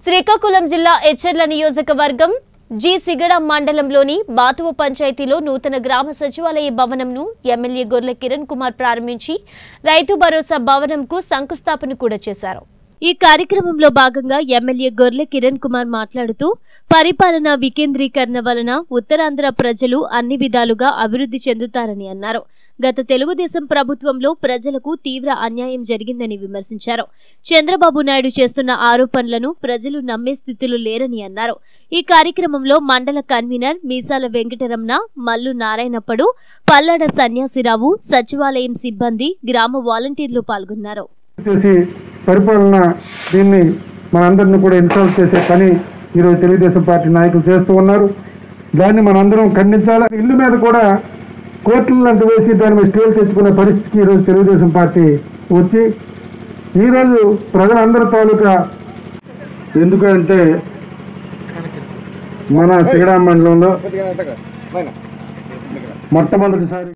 శ్రీకాకుళం జిల్లా ఎచ్చెర్ల నియోజకవర్గం జి సిగడ మండలంలోని బాతువ పంచాయతీలో నూతన గ్రామ సచివాలయ భవనంను ఎమ్మెల్యే గొర్లె కిరణ్ కుమార్ ప్రారంభించి రైతు భరోసా భవనంకు శంకుస్థాపన కూడా చేశారు ఈ కార్యక్రమంలో భాగంగా ఎమ్మెల్యే గొర్లె కిరణ్ కుమార్ మాట్లాడుతూ పరిపాలన వికేంద్రీకరణ వలన ఉత్తరాంధ్ర ప్రజలు అన్ని విధాలుగా అభివృద్ధి చెందుతారని అన్నారు గత తెలుగుదేశం ప్రభుత్వంలో ప్రజలకు తీవ్ర అన్యాయం జరిగిందని విమర్శించారు చంద్రబాబు నాయుడు చేస్తున్న ఆరోపణలను ప్రజలు నమ్మే స్థితిలో లేరని అన్నారు ఈ కార్యక్రమంలో మండల కన్వీనర్ మీసాల వెంకటరమణ మల్లు నారాయణప్పడు పల్లాడ సన్యాసిరావు సచివాలయం సిబ్బంది గ్రామ వాలంటీర్లు పాల్గొన్నారు చేసి పరిపాలన దీన్ని మనందరిని కూడా ఇన్సల్ట్ చేసే పని ఈరోజు తెలుగుదేశం పార్టీ నాయకులు చేస్తూ ఉన్నారు దాన్ని మనందరం ఖండించాలి ఇల్లు మీద కూడా కోర్టులను అంత వేసి దాని మీద స్టేలు తెచ్చుకునే పరిస్థితికి ఈరోజు తెలుగుదేశం పార్టీ వచ్చి ఈరోజు ప్రజలందరి తాలూకా ఎందుకంటే మన శ్రీరామ మండలంలో మొట్టమొదటిసారి